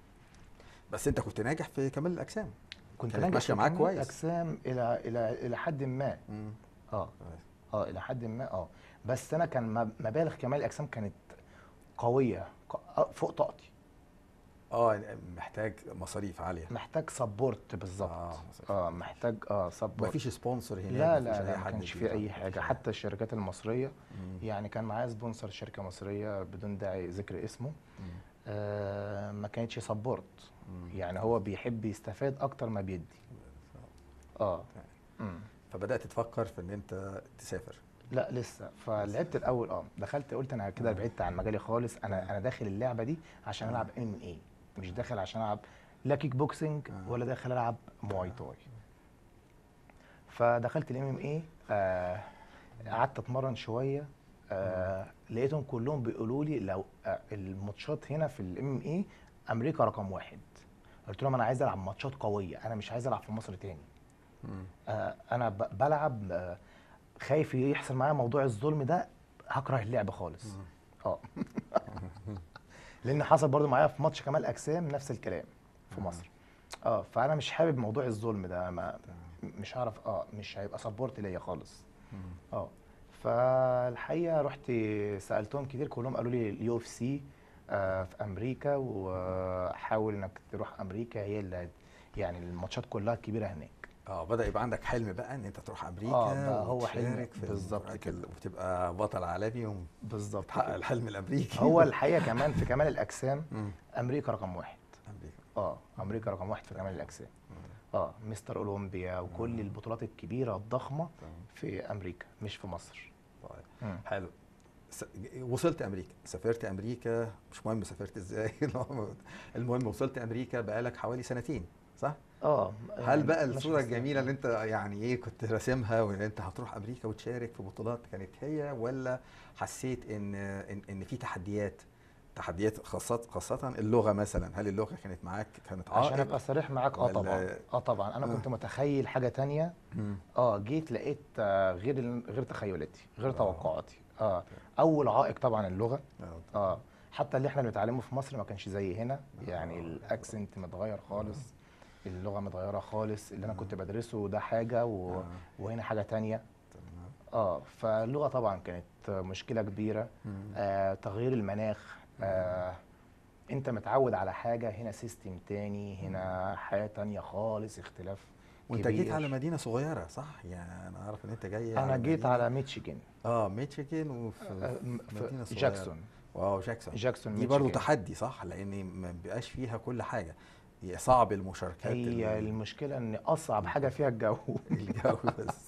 بس انت كنت ناجح في كمال الاجسام كنت كانت ناجح ماشية في معاك كمال كويس. الاجسام الى الى الى حد ما مم. اه كويس. اه الى حد ما اه بس انا كان مب- مبالغ كمال الاجسام كانت قويه ق- آه، فوق طاقتي اه محتاج مصاريف عاليه محتاج سبورت بالظبط آه، اه, محتاج اه سبورت مفيش سبونسر هناك لا مفيش لا أي لا ما حد كانش في بيدعم. اي حاجه حتى الشركات المصريه مم. يعني كان معايا سبونسر شركه مصريه بدون داعي ذكر اسمه مم. آه ما كانتش سبورت مم. يعني هو بيحب يستفاد اكتر ما بيدي اه مم. فبدات تفكر في ان انت تسافر لا لسه فلعبت الاول اه دخلت قلت انا كده بعدت عن مجالي خالص انا انا داخل اللعبه دي عشان العب ام اي مش داخل عشان العب لا كيك بوكسنج آه. ولا داخل العب مواي تاي فدخلت الام ام اي قعدت اتمرن شويه آه لقيتهم كلهم بيقولوا لي لو آه الماتشات هنا في الام ام اي امريكا رقم واحد قلت لهم انا عايز العب ماتشات قويه انا مش عايز العب في مصر تاني مم. آه انا ب- بلعب آه خايف يحصل معايا موضوع الظلم ده هكره اللعب خالص اه لان حصل برضو معايا في ماتش كمال اجسام نفس الكلام في مصر اه فانا مش حابب موضوع الظلم ده ما مش هعرف اه مش هيبقى سبورت ليا خالص مم. اه فالحقيقه رحت سالتهم كتير كلهم قالوا لي اليو اف سي في امريكا وحاول انك تروح امريكا هي اللي هت- يعني الماتشات كلها الكبيره هناك اه بدا يبقى عندك حلم بقى ان انت تروح امريكا آه، بقى هو حلم وتشارك في بالظبط المباريات كده. ال- وتبقى بطل عالمي بالظبط وتحقق كده. الحلم الامريكي هو الحقيقه كمان في كمال الاجسام مم. امريكا رقم واحد امريكا اه امريكا رقم واحد في كمال الاجسام اه مستر اولمبيا وكل البطولات الكبيره الضخمه تمام. في امريكا مش في مصر طيب مم. حلو س- وصلت امريكا سافرت امريكا مش مهم سافرت ازاي المهم وصلت امريكا بقالك حوالي سنتين صح اه هل يعني بقى ماشي الصوره بس- الجميله اللي انت يعني ايه كنت راسمها وان انت هتروح امريكا وتشارك في بطولات كانت هي ولا حسيت ان ان, إن في تحديات تحديات خاصة خاصة اللغة مثلا هل اللغة كانت معاك كانت عشان عائق؟ ابقى صريح معاك اه ولا- طبعا اه طبعا انا آه. كنت متخيل حاجه تانية مم. اه جيت لقيت آه غير ال- غير تخيلاتي غير آه. توقعاتي اه اول عائق طبعا اللغه آه. اه حتى اللي احنا بنتعلمه في مصر ما كانش زي هنا يعني آه. الاكسنت متغير خالص اللغه متغيره خالص اللي انا كنت بدرسه ده حاجه و... آه. وهنا حاجه تانية تمام. اه فاللغه طبعا كانت مشكله كبيره مم. آه تغيير المناخ آه انت متعود على حاجه هنا سيستم تاني هنا حياه تانية خالص اختلاف وانت كبير. جيت على مدينة صغيرة صح؟ يعني انا عارف ان انت جاي انا جيت مدينة- على ميتشيجن اه ميتشيجن وفي آه، م- مدينة في صغيرة. جاكسون واو جاكسون جاكسون دي برضه ميتشيجن. تحدي صح؟ لان ما بيبقاش فيها كل حاجة هي صعب المشاركات هي ال- المشكله ان اصعب حاجه فيها الجو الجو بس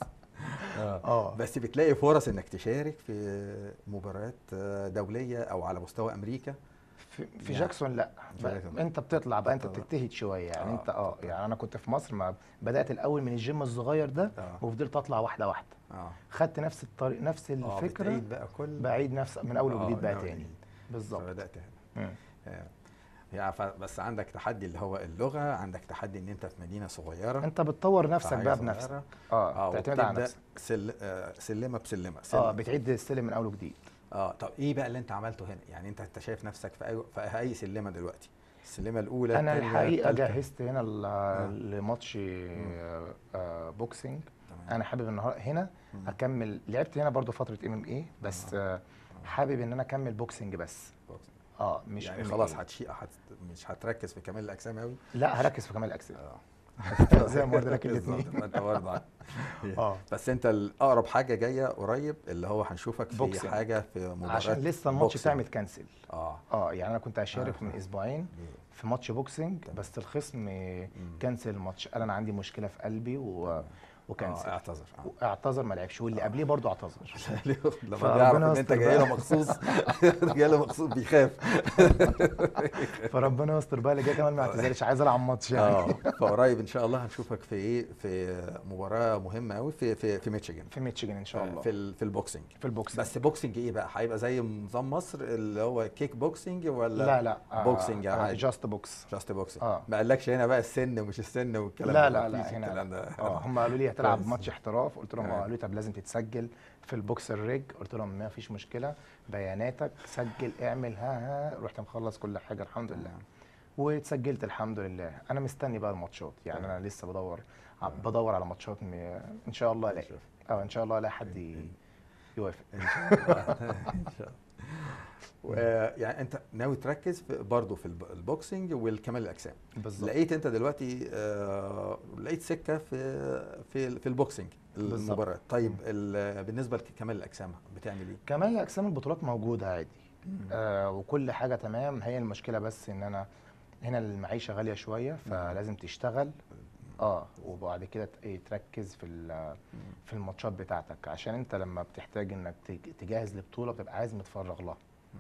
اه اه بس بتلاقي فرص انك تشارك في مباريات آه، دولية او على مستوى امريكا في, في يعني- جاكسون لا في بقى جاكسون. انت بتطلع بقى انت بتطلع. بتجتهد شويه يعني آه، انت اه بتطلع. يعني انا كنت في مصر ما بدات الاول من الجيم الصغير ده اه وفضلت اطلع واحده واحده اه خدت نفس الطريق نفس اه الفكره بتعيد بقى كل بعيد نفس من اول آه، وجديد من بقى أول تاني وجديد. بالظبط فبدات هنا مم. آه. يعني ف- بس عندك تحدي اللي هو اللغة عندك تحدي ان انت في مدينة صغيرة انت بتطور نفسك فحاجة بقى صغيرة. بنفسك اه تعتمد على وبتبدأ نفسك سل... آه سلمة بسلمة اه سلمة. بتعيد السلم من اول وجديد اه طب ايه بقى اللي انت عملته هنا يعني انت انت شايف نفسك في اي في اي سلمة دلوقتي السلمة الاولى انا التانية، الحقيقه التالتة؟ جهزت هنا ل- لماتش آه، آه، بوكسينج تمام. انا حابب النهارده هنا مم. اكمل لعبت هنا برضو فتره ام ام اي بس آه، حابب ان انا اكمل بوكسينج بس بوكسينج. اه مش يعني MMA. خلاص هتشي هت... مش هتركز في كمال الاجسام قوي لا هركز في كمال الاجسام اه زي ما قلت لك بالظبط، الاثنين فانت برضه ع- اه بس انت الاقرب حاجه جايه قريب اللي هو هنشوفك في بوكسينج. حاجه في مباراه عشان لسه الماتش بوكسينج. بتاعي متكنسل اه اه يعني انا كنت هشارك آه. من اسبوعين في ماتش بوكسينج بس الخصم كنسل الماتش قال انا عندي مشكله في قلبي و... اه وكنسل اعتذر اه اعتذر ما لعبش واللي قبليه برضه اعتذر لما فربنا بيعرف ان انت يستر جاي له بقى. مخصوص جاي له مخصوص بيخاف فربنا يستر بقى اللي جاي كمان ما اعتذرش عايز العب ماتش يعني اه فقريب ان شاء الله هنشوفك في ايه في مباراه مهمه قوي في في في ميتشيجن في ميتشيجن ان شاء الله في ال- في البوكسنج في البوكسينج بس بوكسنج ايه بقى هيبقى زي نظام مصر اللي هو كيك بوكسنج ولا لا لا آه، بوكسنج آه، عادي جاست بوكس جاست بوكسنج آه. ما قالكش هنا بقى السن ومش السن والكلام لا ده لا لا مفيش هنا الكلام لا. ده اه هم قالوا لي هتلعب كويس. ماتش احتراف قلت لهم آه. اه قالوا لي طب لازم تتسجل في البوكس الريج قلت لهم ما فيش مشكله بياناتك سجل اعمل ها ها رحت مخلص كل حاجه الحمد لله واتسجلت الحمد لله انا مستني بقى الماتشات يعني انا لسه بدور ع- بدور على ماتشات م... ان شاء الله الاقي نشوف. اه ان شاء الله الاقي حد ي- يوافق ان شاء الله ان شاء الله و- يعني انت ناوي تركز في برضه في الب- البوكسنج والكمال الاجسام بالظبط لقيت انت دلوقتي آه، لقيت سكه في في في البوكسنج بالظبط. المباراه طيب ال- بالنسبه لكمال الاجسام بتعمل ايه كمان اجسام البطولات موجوده عادي آه وكل حاجه تمام هي المشكله بس ان انا هنا المعيشه غاليه شويه فلازم تشتغل اه وبعد كده ت- إيه تركز في ال- في الماتشات بتاعتك عشان انت لما بتحتاج انك تج- تجهز لبطوله بتبقى عايز متفرغ لها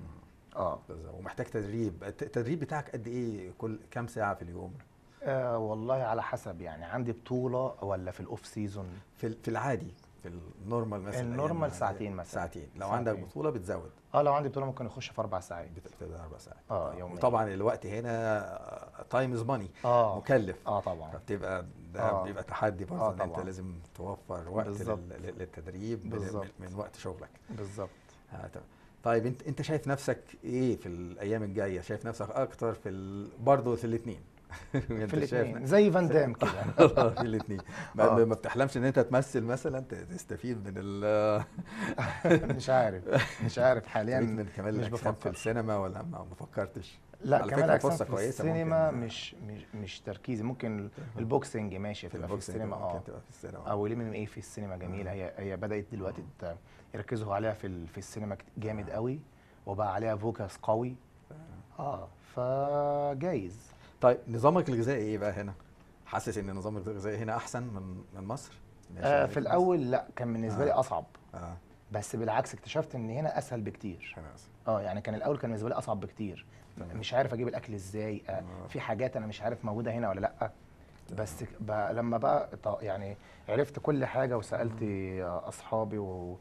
اه بالظبط. ومحتاج تدريب الت- التدريب بتاعك قد ايه كل كام ساعه في اليوم آه والله على حسب يعني عندي بطوله ولا في الاوف سيزون في ال- في العادي في النورمال مثلا النورمال أيام- ساعتين مثلا. ساعتين لو ساعتين. عندك بطوله بتزود اه لو عندي بطوله ممكن اخش في اربع ساعات بتبقى اربع ساعات اه يوميا وطبعا الوقت هنا تايم از ماني اه مكلف اه طبعا فبتبقى ده آه. بيبقى تحدي برضه آه ان انت طبعا. لازم توفر وقت بالظبط. لل- لل- للتدريب من, بالظبط. من, من وقت شغلك بالظبط آه تمام. طيب انت انت شايف نفسك ايه في الايام الجايه شايف نفسك اكتر في ال... برضه في الاثنين في الاثنين زي فان دام كده في الاثنين ما, آه. ما بتحلمش ان انت تمثل مثلا ت- تستفيد من ال مش عارف مش عارف حاليا من كمال مش الاجسام في بفكر السينما ولا ما ما فكرتش لا على كمال فكرة اجسام فرصة في كويسة السينما ممكن- مش مش مش تركيزي ممكن البوكسنج ماشي تبقى في البوكسنج السينما اه ممكن تبقى في السينما او الام ام اي في السينما جميله هي هي بدات دلوقتي ت- يركزوا عليها في ال- في السينما كت- جامد قوي وبقى عليها فوكس قوي اه فجايز طيب نظامك الغذائي ايه بقى هنا؟ حاسس ان نظام الغذائي هنا احسن من من مصر؟ ماشي آه عليك في مصر؟ الاول لا كان بالنسبه لي آه. اصعب اه بس بالعكس اكتشفت ان هنا اسهل بكتير هنا أحسن. اه يعني كان الاول كان بالنسبه لي اصعب بكتير تمام. مش عارف اجيب الاكل ازاي آه آه. في حاجات انا مش عارف موجوده هنا ولا لا بس بقى لما بقى ط- يعني عرفت كل حاجه وسالت آه، اصحابي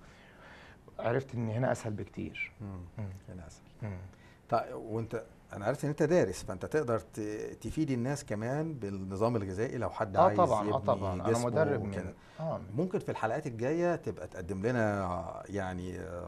وعرفت ان هنا اسهل بكتير مم. مم. هنا اسهل مم. طيب وانت انا عرفت ان انت دارس فانت تقدر ت- تفيد الناس كمان بالنظام الغذائي لو حد اه عايز طبعا اه يبني طبعا انا جسمه مدرب وكده. من اه ممكن في الحلقات الجايه تبقى تقدم لنا يعني آه،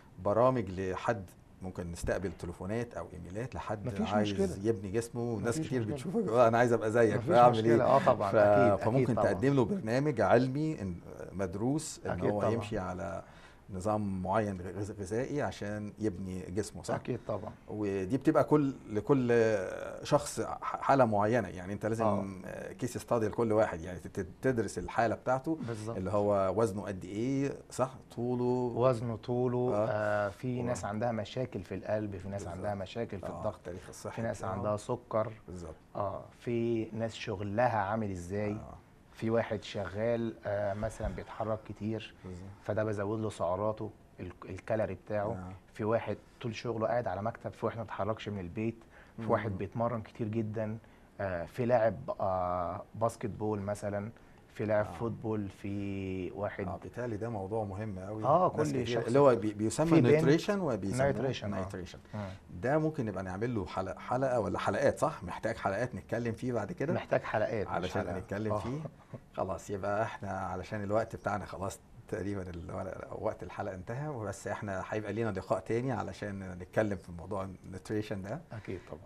برامج لحد ممكن نستقبل تليفونات او ايميلات لحد مفيش عايز مشكلة. يبني جسمه وناس مفيش كتير مشكلة. بتشوفك بقى انا عايز ابقى زيك مفيش فاعمل مشكله ايه اه طبعا ف... اكيد فممكن أكيد طبعا. تقدم له برنامج علمي إن- مدروس ان أكيد هو طبعا. يمشي على نظام معين غذ- غذائي عشان يبني جسمه صح؟ اكيد طبعا ودي بتبقى كل لكل شخص ح- حاله معينه يعني انت لازم آه. كيس ستادي لكل واحد يعني تت- تدرس الحاله بتاعته بالظبط اللي هو وزنه قد ايه صح طوله وزنه طوله آه. آه في و- ناس عندها مشاكل في القلب في ناس بالظبط. عندها مشاكل في آه، الضغط التاريخ الصحي في ناس بتاعه. عندها سكر بالظبط اه في ناس شغلها عامل ازاي آه، في واحد شغال آه مثلا بيتحرك كتير بالظبط. فده بزود له سعراته ال- الكالوري بتاعه آه. في واحد طول شغله قاعد على مكتب في واحد ما بيتحركش من البيت في مم. واحد بيتمرن كتير جدا آه في لاعب آه باسكت بول مثلا في لاعب آه. فوتبول في واحد اه بالتالي ده موضوع مهم قوي آه، ناس كل كتير- شخص اللي هو بي- بيسمى في بنت- نيوتريشن وبيسموه نيوتريشن، آه. نيوتريشن مم. ده ممكن نبقى نعمل له حلقه حلقه ولا حلقات صح محتاج حلقات نتكلم فيه بعد كده محتاج حلقات مش علشان حلقة. نتكلم آه. فيه خلاص يبقى احنا علشان الوقت بتاعنا خلاص تقريبا ال- وقت الحلقه انتهى وبس احنا هيبقى لينا لقاء تاني علشان نتكلم في موضوع النيوتريشن ده اكيد طبعا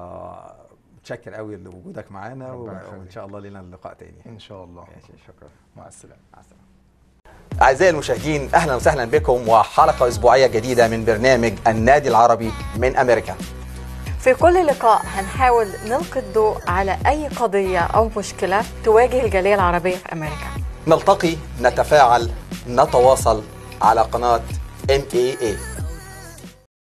آه متشكر قوي لوجودك معانا و- ربنا يخليك. وان شاء الله لينا لقاء تاني ان شاء الله ماشي شكرا مع السلامه مع السلامه أعزائي المشاهدين أهلا وسهلا بكم وحلقة أسبوعية جديدة من برنامج النادي العربي من أمريكا في كل لقاء هنحاول نلقي الضوء على أي قضية أو مشكلة تواجه الجالية العربية في أمريكا نلتقي نتفاعل نتواصل على قناة MAA